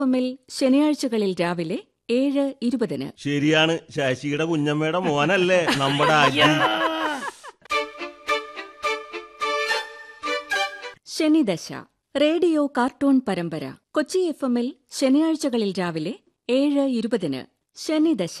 എമ്മിൽ ശനിയാഴ്ചകളിൽ രാവിലെ ഏഴ് ഇരുപതിന് ശരിയാണ് ശശിയുടെ കുഞ്ഞമ്മയുടെ മോനല്ലേ നമ്മുടെ അജി ശനിദശ റേഡിയോ കാർട്ടൂൺ പരമ്പര കൊച്ചി എഫ് എമ്മിൽ ശനിയാഴ്ചകളിൽ രാവിലെ ഏഴ് ഇരുപതിന് ശനിദശ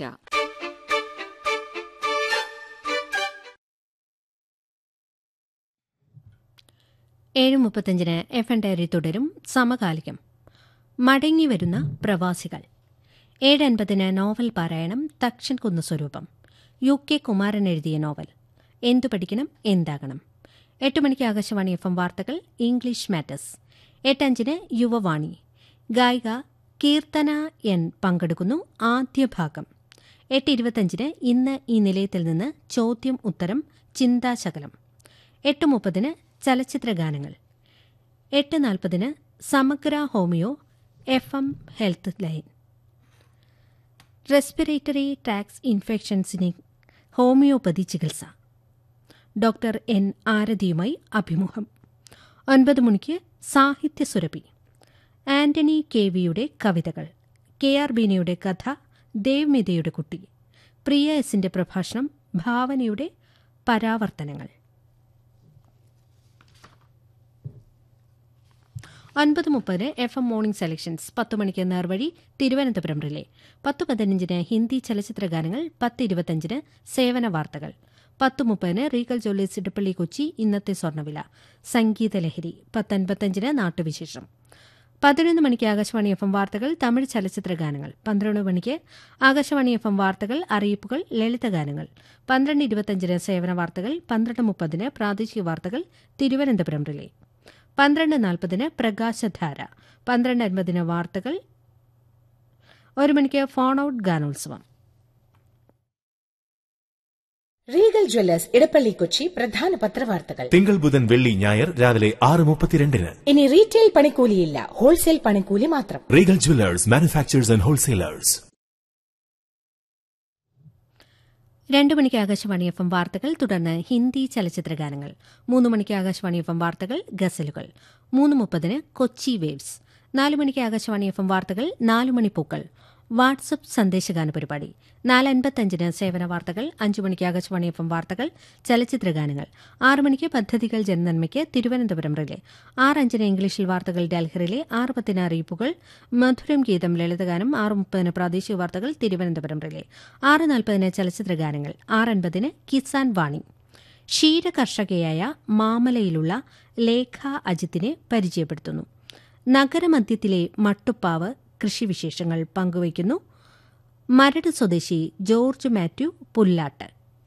ഏഴ് മുപ്പത്തഞ്ചിന് എഫ് എൻ ഡയറി തുടരും സമകാലികം മടങ്ങി വരുന്ന പ്രവാസികൾ ഏഴ് അൻപതിന് നോവൽ പാരായണം തക്ഷൻ കുന്ന് സ്വരൂപം യു കെ കുമാരൻ എഴുതിയ നോവൽ എന്തു പഠിക്കണം എന്താകണം എട്ട് മണിക്ക് ആകാശവാണി എഫ് എം വാർത്തകൾ ഇംഗ്ലീഷ് മാറ്റേഴ്സ് എട്ടഞ്ചിന് യുവവാണി ഗായിക കീർത്തന എൻ പങ്കെടുക്കുന്നു ആദ്യ ഭാഗം എട്ട് ഇരുപത്തഞ്ചിന് ഇന്ന് ഈ നിലയത്തിൽ നിന്ന് ചോദ്യം ഉത്തരം ചിന്താശകലം എട്ട് മുപ്പതിന് ചലച്ചിത്ര ഗാനങ്ങൾ എട്ട് നാൽപ്പതിന് Samagra homeo F M health line respiratory tracts ഇൻഫെക്ഷൻസിന് ഹോമിയോപ്പതി ചികിത്സ ഡോക്ടർ എൻ ആരതിയുമായി അഭിമുഖം ഒൻപത് മണിക്ക് സാഹിത്യ സുരഭി ആന്റണി കെ വിയുടെ കവിതകൾ കെ ആർ ബീനയുടെ കഥ ദേവ്മിതയുടെ കുട്ടി പ്രിയ എസിന്റെ പ്രഭാഷണം ഭാവനയുടെ പരാവർത്തനങ്ങൾ ഒൻപത് മുപ്പതിന് എഫ് എം മോർണിംഗ് സെലക്ഷൻസ് പത്ത് മണിക്ക് നേർവഴി തിരുവനന്തപുരം റിലേ പത്ത് പതിനഞ്ചിന് ഹിന്ദി ചലച്ചിത്ര ഗാനങ്ങൾ പത്ത് ഇരുപത്തഞ്ചിന് സേവന വാർത്തകൾ പത്ത് മുപ്പതിന് റീഗൽ ജ്വല്ലേഴ്സ് ഇടപ്പള്ളി കൊച്ചി ഇന്നത്തെ സ്വർണ്ണവില സംഗീത ലഹരി പത്തൻപത്തഞ്ചിന് നാട്ടുവിശേഷം പതിനൊന്ന് മണിക്ക് ആകാശവാണി എഫ് എം വാർത്തകൾ തമിഴ് ചലച്ചിത്ര ഗാനങ്ങൾ പന്ത്രണ്ട് മണിക്ക് ആകാശവാണി എഫ് എം വാർത്തകൾ അറിയിപ്പുകൾ ലളിതഗാനങ്ങൾ പന്ത്രണ്ട് ഇരുപത്തഞ്ചിന് സേവന വാർത്തകൾ പന്ത്രണ്ട് മുപ്പതിന് പ്രാദേശിക വാർത്തകൾ തിരുവനന്തപുരം റിലേ പന്ത്രണ്ട് നാൽപ്പതിന് പ്രകാശധാര പന്ത്രണ്ട് അൻപതിന് വാർത്തകൾ ഒരു മണിക്ക് ഫോൺ ഔട്ട് ഗാനോത്സവം റീഗൽ ജ്വല്ലേഴ്സ് ഇടപ്പള്ളി കൊച്ചി പ്രധാന പത്രവാർത്തകൾ തിങ്കൾ ബുധൻ വെള്ളി ഞായർ രാവിലെ ആറ് മുപ്പത്തിരണ്ടിന് ഇനി റീറ്റെയിൽ പണിക്കൂലിയില്ല ഹോൾസെയിൽ പണിക്കൂലി മാത്രം Regal jewellers manufacturers and wholesalers രണ്ടു മണിക്ക് ആകാശവാണി എഫ് എം വാർത്തകൾ തുടർന്ന് ഹിന്ദി ചലച്ചിത്ര ഗാനങ്ങൾ മൂന്ന് മണിക്ക് ആകാശവാണി എഫ് എം വാർത്തകൾ ഗസലുകൾ മൂന്ന് മുപ്പതിന് കൊച്ചി വേവ്സ് നാല് മണിക്ക് ആകാശവാണി എഫ് എം വാർത്തകൾ നാല് മണി പൂക്കൾ വാട്സപ്പ് സന്ദേശഗാന പരിപാടി നാല് അൻപത്തഞ്ചിന് സേവന വാർത്തകൾ അഞ്ചു മണിക്ക് ആകാശവാണി എഫ് എം വാർത്തകൾ ചലച്ചിത്ര ഗാനങ്ങൾ ആറ് മണിക്ക് പദ്ധതികൾ ജനനന്മയ്ക്ക് തിരുവനന്തപുരം റിലേ ആറ് അഞ്ചിന് ഇംഗ്ലീഷിൽ വാർത്തകൾ ഡൽഹിയിലെ ആറ് പത്തിന് അറിയിപ്പുകൾ മധുരം ഗീതം ലളിതഗാനം ആറ് മുപ്പതിന് പ്രാദേശിക വാർത്തകൾ തിരുവനന്തപുരം റിലേ ആറ് നാൽപ്പതിന് ചലച്ചിത്ര ഗാനങ്ങൾ ആറ് അൻപതിന് കിസാൻ വാണി ക്ഷീരകർഷകയായ മാമലയിലുള്ള ലേഖ അജിത്തിനെ പരിചയപ്പെടുത്തുന്നു നഗരമധ്യത്തിലെ മട്ടുപ്പാവ് കൃഷിവിശേഷങ്ങൾ പങ്കുവയ്ക്കുന്നു മരട് സ്വദേശി ജോർജ് മാത്യു പുല്ലാട്ട്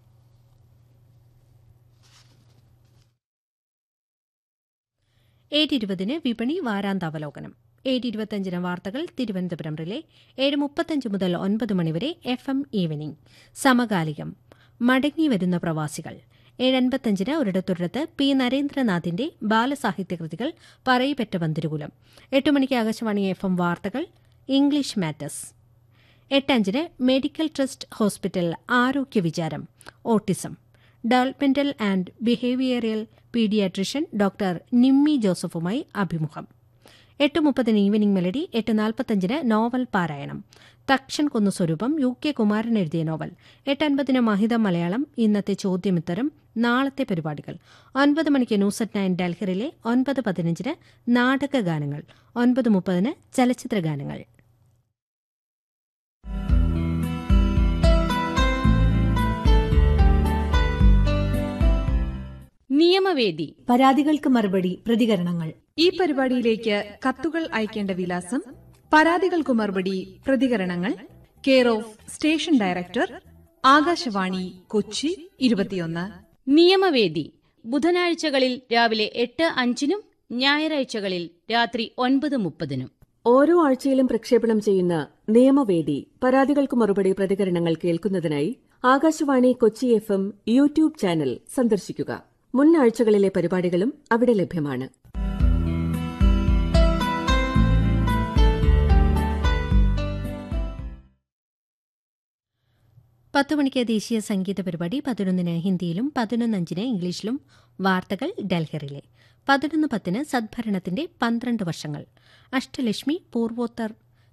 ഏഴ് ഇരുപതിന് വിപണി വാരാന്താവലോകനം ഏഴ് ഇരുപത്തഞ്ചിന് വാർത്തകൾ തിരുവനന്തപുരം റിലേ ഏഴ് മുപ്പത്തഞ്ച് മുതൽ ഒൻപത് മണിവരെ എഫ് എം ഈവനിംഗ് സമകാലികം മടങ്ങി വരുന്ന പ്രവാസികൾ ഏഴ് അൻപത്തഞ്ചിന് ഒരിടത്തൊരിടത്ത് പി നരേന്ദ്രനാഥിന്റെ ബാലസാഹിത്യകൃതികൾ പറയിപ്പറ്റ പന്തിരുകുലം എട്ട് മണിക്ക് ആകാശവാണി എഫ് എം വാർത്തകൾ ഇംഗ്ലീഷ് മാറ്റേഴ്സ് എട്ടഞ്ചിന് മെഡിക്കൽ ട്രസ്റ്റ് ഹോസ്പിറ്റൽ ആരോഗ്യ വിചാരം autism developmental and behavioural paediatrician doctor Nimmi ജോസഫുമായി അഭിമുഖം എട്ട് മുപ്പതിന് ഈവനിംഗ് മെലഡി എട്ട് നാൽപ്പത്തഞ്ചിന് നോവൽ പാരായണം തക്ഷൻ കുന്നു സ്വരൂപം യു കെ കുമാരൻ എഴുതിയ നോവൽ എട്ട് അൻപതിന് മഹിത മലയാളം ഇന്നത്തെ ചോദ്യമുത്തരം നാളത്തെ പരിപാടികൾ ഒൻപത് മണിക്ക് ന്യൂസ് അറ്റ് നയൻ ഡൽഹിറിലെ ഒൻപത് പതിനഞ്ചിന് നാടക ഗാനങ്ങൾ ഒൻപത് മുപ്പതിന് ചലച്ചിത്ര ഗാനങ്ങൾ നിയമവേദി പരാതികൾക്ക് മറുപടി പ്രതികരണങ്ങൾ ഈ പരിപാടിയിലേക്ക് കത്തുകൾ അയക്കേണ്ട വിലാസം പരാതികൾക്ക് മറുപടി പ്രതികരണങ്ങൾ care of station director Akashvani Kochi ഇരുപത്തിയൊന്ന് നിയമവേദി ബുധനാഴ്ചകളിൽ രാവിലെ എട്ട് അഞ്ചിനും ഞായറാഴ്ചകളിൽ രാത്രി ഒൻപത് മുപ്പതിനും ഓരോ ആഴ്ചയിലും പ്രക്ഷേപണം ചെയ്യുന്ന നിയമവേദി പരാതികൾക്ക് മറുപടി പ്രതികരണങ്ങൾ കേൾക്കുന്നതിനായി Akashvani Kochi F M YouTube channel സന്ദർശിക്കുക മുൻ ആഴ്ചകളിലെ പരിപാടികളും അവിടെ ലഭ്യമാണ് പത്ത് മണിക്ക് ദേശീയ സംഗീത പരിപാടി പതിനൊന്നിന് ഹിന്ദിയിലും പതിനൊന്നഞ്ചിന് ഇംഗ്ലീഷിലും വാർത്തകൾ ഡൽഹിറിലെ പതിനൊന്ന് പത്തിന് സദ്ഭരണത്തിന്റെ പന്ത്രണ്ട് വർഷങ്ങൾ അഷ്ടലക്ഷ്മി പൂർവോത്തർ